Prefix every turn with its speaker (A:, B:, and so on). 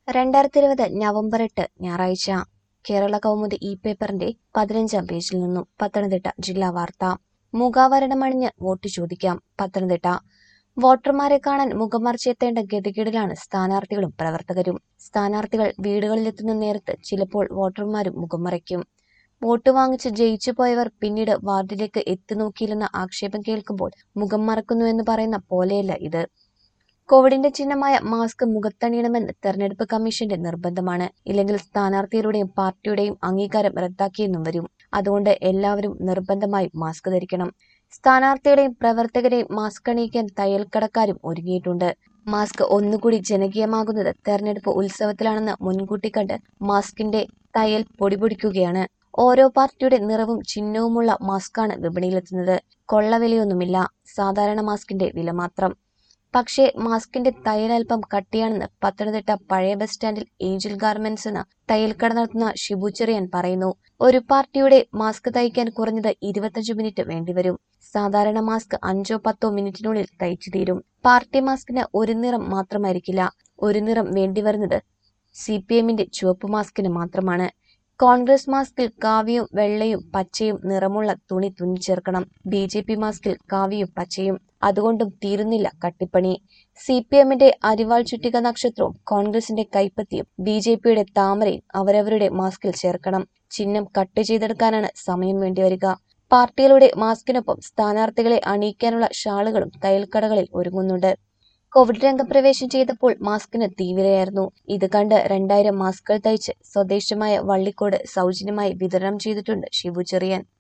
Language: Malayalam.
A: രണ്ടായിരത്തി ഇരുപത് നവംബർ എട്ട് ഞായറാഴ്ച കേരള കൗമുദി ഇ പേപ്പറിന്റെ പതിനഞ്ചാം പേജിൽ നിന്നും പത്തനംതിട്ട ജില്ലാ വാർത്ത മുഖാവരണമണിഞ്ഞ് വോട്ട് ചോദിക്കാം പത്തനംതിട്ട വോട്ടർമാരെ കാണാൻ മുഖമറിച്ചെത്തേണ്ട ഗതികേടിലാണ് സ്ഥാനാർത്ഥികളും പ്രവർത്തകരും സ്ഥാനാർത്ഥികൾ വീടുകളിലെത്തുന്ന നേരത്ത് ചിലപ്പോൾ വോട്ടർമാരും മുഖം മറയ്ക്കും വോട്ട് വാങ്ങിച്ച് ജയിച്ചു പോയവർ പിന്നീട് വാർഡിലേക്ക് എത്തി നോക്കിയില്ലെന്ന ആക്ഷേപം കേൾക്കുമ്പോൾ മുഖം മറക്കുന്നുവെന്ന് പറയുന്ന പോലെയല്ല ഇത് കോവിഡിന്റെ ചിഹ്നമായ മാസ്ക് മുഖത്തണിയണമെന്ന് തെരഞ്ഞെടുപ്പ് കമ്മീഷന്റെ നിർബന്ധമാണ് ഇല്ലെങ്കിൽ സ്ഥാനാർത്ഥിയുടെയും പാർട്ടിയുടെയും അംഗീകാരം റദ്ദാക്കിയെന്നും വരും അതുകൊണ്ട് എല്ലാവരും നിർബന്ധമായും മാസ്ക് ധരിക്കണം സ്ഥാനാർത്ഥിയുടെയും പ്രവർത്തകരെയും മാസ്ക് അണിയിക്കാൻ തയ്യൽക്കടക്കാരും ഒരുങ്ങിയിട്ടുണ്ട് മാസ്ക് ഒന്നുകൂടി ജനകീയമാകുന്നത് തെരഞ്ഞെടുപ്പ് ഉത്സവത്തിലാണെന്ന് മുൻകൂട്ടി കണ്ട് മാസ്കിന്റെ തയ്യൽ പൊടിപൊടിക്കുകയാണ് ഓരോ പാർട്ടിയുടെ നിറവും ചിഹ്നവുമുള്ള മാസ്കാണ് വിപണിയിലെത്തുന്നത് കൊള്ളവിലയൊന്നുമില്ല സാധാരണ മാസ്കിന്റെ വില മാത്രം പക്ഷേ മാസ്കിന്റെ തയ്യൽ അല്പം കട്ടിയാണെന്ന് പത്തനംതിട്ട പഴയ ബസ് സ്റ്റാൻഡിൽ ഏഞ്ചൽ ഗാർമെന്റ്സ് എന്ന തയ്യൽക്കട നടത്തുന്ന ഷിബു ചെറിയാൻ പറയുന്നു ഒരു പാർട്ടിയുടെ മാസ്ക് തയ്ക്കാൻ കുറഞ്ഞത് ഇരുപത്തഞ്ച് മിനിറ്റ് വേണ്ടിവരും സാധാരണ മാസ്ക് അഞ്ചോ പത്തോ മിനിറ്റിനുള്ളിൽ തയ്ച്ചു തീരും പാർട്ടി മാസ്കിന് ഒരു നിറം മാത്രമായിരിക്കില്ല ഒരു നിറം വേണ്ടിവരുന്നത് സി പി എമ്മിന്റെ ചുവപ്പ് മാസ്കിന് മാത്രമാണ് കോൺഗ്രസ് മാസ്കിൽ കാവിയും വെള്ളയും പച്ചയും നിറമുള്ള തുണി തുന്നിച്ചേർക്കണം ബി ജെ പി മാസ്കിൽ കാവിയും പച്ചയും അതുകൊണ്ടും തീരുന്നില്ല കട്ടിപ്പണി സി പി എമ്മിന്റെ അരിവാൾ ചുറ്റിക നക്ഷത്രവും കോൺഗ്രസിന്റെ കൈപ്പത്തിയും ബി ജെ പിയുടെ താമരയും അവരവരുടെ മാസ്കിൽ ചേർക്കണം ചിഹ്നം കട്ട് ചെയ്തെടുക്കാനാണ് സമയം വേണ്ടിവരിക പാർട്ടികളുടെ മാസ്കിനൊപ്പം സ്ഥാനാർത്ഥികളെ അണിയിക്കാനുള്ള ഷാളുകളും തയ്യൽക്കടകളിൽ ഒരുങ്ങുന്നുണ്ട് കോവിഡ് രംഗപ്രവേശം ചെയ്തപ്പോൾ മാസ്കിന് തീവ്രയായിരുന്നു ഇത് കണ്ട് രണ്ടായിരം മാസ്കുകൾ തയ്ച്ച് സ്വദേശമായ വള്ളിക്കോട് സൗജന്യമായി വിതരണം ചെയ്തിട്ടുണ്ട് ഷിബു ചെറിയാൻ